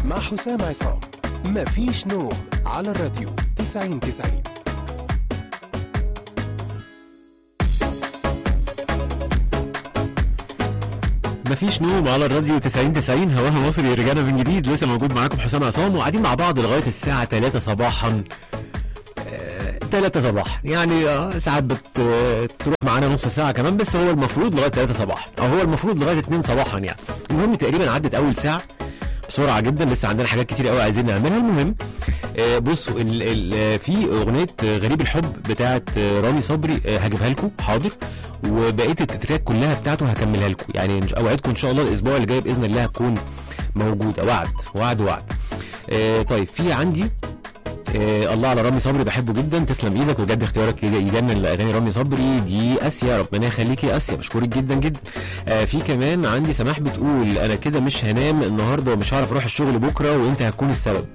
مع حسام عصام مفيش نوم على الراديو 90 90 مفيش نوم على الراديو 90 90 هواها مصري رجعنا من جديد لسه موجود معاكم حسام عصام وقاعدين مع بعض لغايه الساعه 3 صباحا 3 صباحا يعني آه، ساعات بتروح معانا نص ساعه كمان بس هو المفروض لغايه 3 صباحا او هو المفروض لغايه 2 صباحا يعني المهم تقريبا عدت اول ساعه بسرعه جدا لسه عندنا حاجات كتير قوي عايزين نعملها المهم آه، بصوا ال ال في اغنيه غريب الحب بتاعت آه، رامي صبري آه، هجيبها لكم حاضر وبقيه التترات كلها بتاعته هكملها لكم يعني إن- اوعدكم ان شاء الله الاسبوع اللي جاي باذن الله هتكون موجوده وعد وعد وعد آه طيب في عندي آه الله على رامي صبري بحبه جدا تسلم ايدك وبجد اختيارك يج- يجنن لاغاني رامي صبري دي اسيا ربنا يخليكي يا اسيا بشكرك جدا جدا آه في كمان عندي سماح بتقول انا كده مش هنام النهارده ومش هعرف اروح الشغل بكره وانت هتكون السبب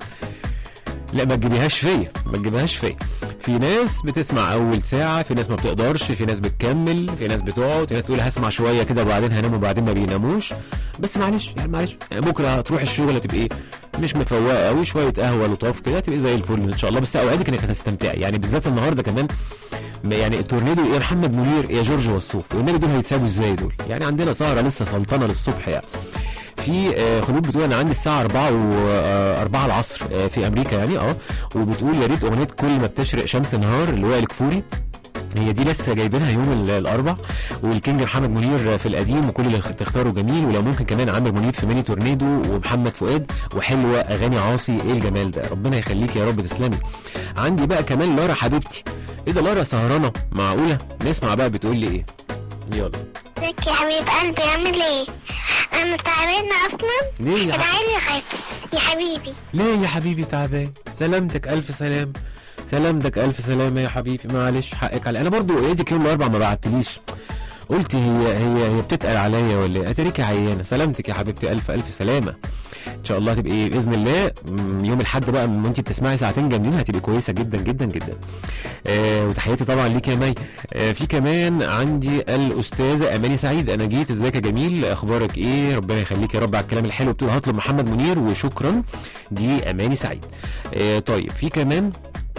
لا ما تجيبيهاش فيا ما تجيبهاش فيا في ناس بتسمع اول ساعه في ناس ما بتقدرش في ناس بتكمل في ناس بتقعد في ناس تقول هسمع شويه كده وبعدين هنام وبعدين ما بيناموش بس معلش يعني معلش يعني بكره هتروح الشغل هتبقى ايه مش مفوقه قوي شويه قهوه لطاف كده هتبقى زي الفل ان شاء الله بس اوعدك انك هتستمتعي يعني بالذات النهارده كمان م- يعني التورنيدو يا محمد منير يا جورج وسوف والنبي دول هيتسابوا ازاي دول يعني عندنا سهره لسه سلطنه للصبح يعني في آه، خلود بتقول انا عندي الساعه 4 و 4 العصر آه، في امريكا يعني اه وبتقول يا ريت اغنيه كل ما بتشرق شمس نهار اللي هو الكفوري هي دي لسه جايبينها يوم ال- الاربع والكينج محمد منير في القديم وكل اللي تختاره جميل ولو ممكن كمان عامر منيب في ميني تورنيدو ومحمد فؤاد وحلوه اغاني عاصي ايه الجمال ده ربنا يخليك يا رب تسلمي عندي بقى كمان لارا حبيبتي ايه ده لارا سهرانه معقوله نسمع بقى بتقول لي ايه يلا ازيك يا حبيب قلبي عامل ايه؟ انا تعبانة اصلا ليه يا ادعي لي خايف يا حبيبي ليه يا حبيبي تعبان سلامتك الف سلام سلامتك الف سلامه يا حبيبي معلش حقك علي انا برضو ايدك يوم الاربع ما بعتليش قلت هي هي هي بتتقل عليا ولا ايه اتريكي عيانه سلامتك يا حبيبتي الف الف سلامه ان شاء الله هتبقي باذن الله مم، يوم الاحد بقى من وانت بتسمعي ساعتين جامدين هتبقي كويسه جدا جدا جدا آه وتحياتي طبعا ليك يا مي آه في كمان عندي الاستاذه اماني سعيد انا جيت ازيك يا جميل اخبارك ايه ربنا يخليك يا رب على الكلام الحلو بتقول هطلب محمد منير وشكرا دي اماني سعيد آه طيب في كمان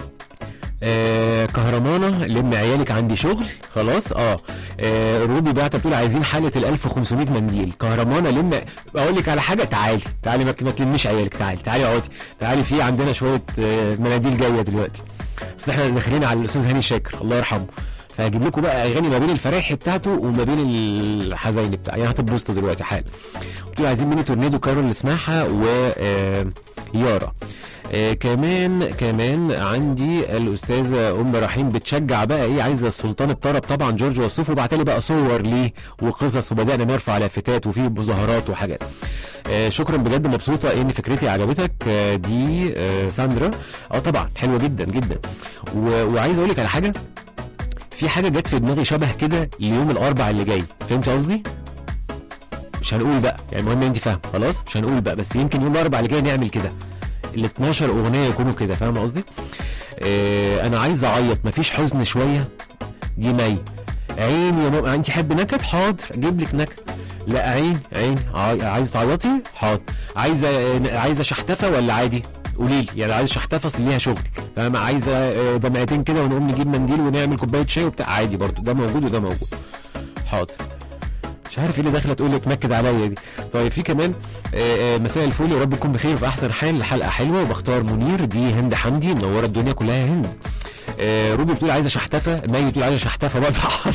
آه كهرمانه لم عيالك عندي شغل خلاص اه, آه روبي بعت بتقول عايزين حاله ال 1500 منديل كهرمانه لم اقول لك على حاجه تعالي تعالي ما ما تلميش عيالك تعالي تعالي اقعدي تعالي في عندنا شويه آه مناديل جايه دلوقتي بس احنا داخلين على الاستاذ هاني شاكر الله يرحمه فهجيب لكم بقى اغاني ما بين الفرايحي بتاعته وما بين الحزيني بتاعه يعني هتتبسطوا دلوقتي حالا بتقول عايزين ميني تورنيدو كارول سماحه و آه يارا آه كمان كمان عندي الاستاذه ام رحيم بتشجع بقى ايه عايزه السلطان الطرب طبعا جورج وسوف وبعتلي بقى صور ليه وقصص وبدانا نرفع لافتات وفي مظاهرات وحاجات آه شكرا بجد مبسوطه ان فكرتي عجبتك آه دي آه ساندرا اه طبعا حلوه جدا جدا و- وعايز اقول لك على حاجه في حاجه جت في دماغي شبه كده ليوم الاربع اللي جاي فهمت قصدي مش هنقول بقى يعني المهم انت فاهم خلاص مش هنقول بقى بس يمكن يوم الاربع اللي جاي نعمل كده ال 12 اغنيه يكونوا كده فاهم قصدي آه انا عايز اعيط مفيش حزن شويه دي مي عيني يا ماما انت حب نكد حاضر اجيب لك نكد لا عين عين عاي- عايز تعيطي حاضر عايزه عايزه شحتفه ولا عادي قولي لي يعني عايز شحتفه اصل ليها شغل فاهم عايزه آه، دمعتين كده ونقوم نجيب منديل ونعمل كوبايه شاي وبتاع عادي برضو ده موجود وده موجود حاضر مش عارف ايه اللي داخله تقول لي تنكد عليا دي طيب في كمان آه، آه، مساء الفل يا رب تكون بخير في احسن حال الحلقه حلوه وبختار منير دي هند حمدي منوره الدنيا كلها يا هند آه، روبي بتقول عايزه شحتفه مي بتقول عايزه شحتفه برضه حاضر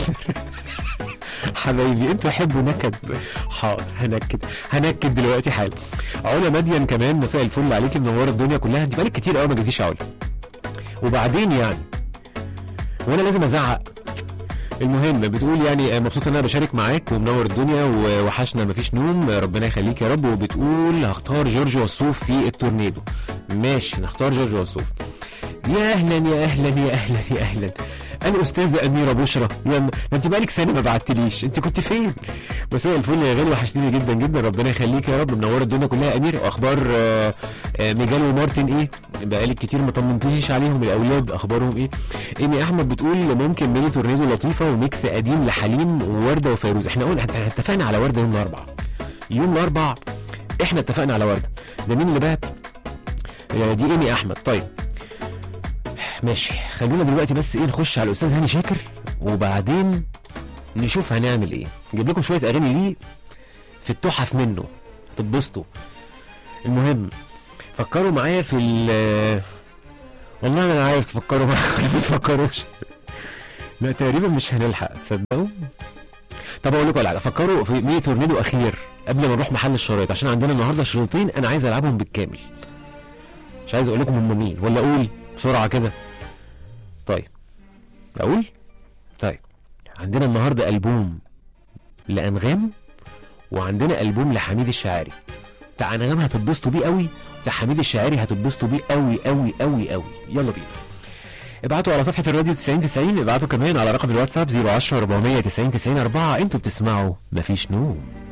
حبايبي انتوا حبوا نكد حاضر هنكد هنكد دلوقتي حالا علا مدين كمان مساء الفل عليكي منوره الدنيا كلها انت بقالك كتير قوي ما جيتيش يا علا وبعدين يعني وانا لازم ازعق المهم بتقول يعني مبسوط ان انا بشارك معاك ومنور الدنيا ووحشنا مفيش نوم ربنا يخليك يا رب وبتقول هختار جورج وسوف في التورنيدو ماشي نختار جورج وسوف يا اهلا يا اهلا يا اهلا يا اهلا الاستاذه اميره بشرى يا م... ده انت بقالك سنه ما بعتليش انت كنت فين مساء الفل يا غالي وحشتني جدا جدا ربنا يخليك يا رب منوره الدنيا كلها يا امير واخبار آه، آه، ميجال ومارتن ايه بقالك كتير ما طمنتنيش عليهم الاولاد اخبارهم ايه ايمي احمد بتقول ممكن ميني تورنيدو لطيفه وميكس قديم لحليم وورده وفيروز احنا قلنا احنا اتفقنا على ورده يوم الاربعاء يوم الاربعاء احنا اتفقنا على ورده ده مين اللي بعت آه، دي ايمي احمد طيب ماشي خلونا دلوقتي بس ايه نخش على الاستاذ هاني شاكر وبعدين نشوف هنعمل ايه نجيب لكم شويه اغاني ليه في التحف منه هتتبسطوا المهم فكروا معايا في ال والله انا عارف تفكروا معايا ولا ما تفكروش لا تقريبا مش هنلحق تصدقوا طب اقول لكم على حاجه فكروا في ميني تورنيدو اخير قبل ما نروح محل الشرايط عشان عندنا النهارده شريطين انا عايز العبهم بالكامل مش عايز اقول لكم هم مين ولا اقول بسرعه كده طيب اقول طيب عندنا النهارده البوم لانغام وعندنا البوم لحميد الشاعري بتاع انغام هتتبسطوا بيه قوي بتاع حميد الشاعري هتتبسطوا بيه قوي قوي قوي قوي يلا بينا ابعتوا على صفحة الراديو 90 90 ابعتوا كمان على رقم الواتساب 010 490 90 4 انتوا بتسمعوا مفيش نوم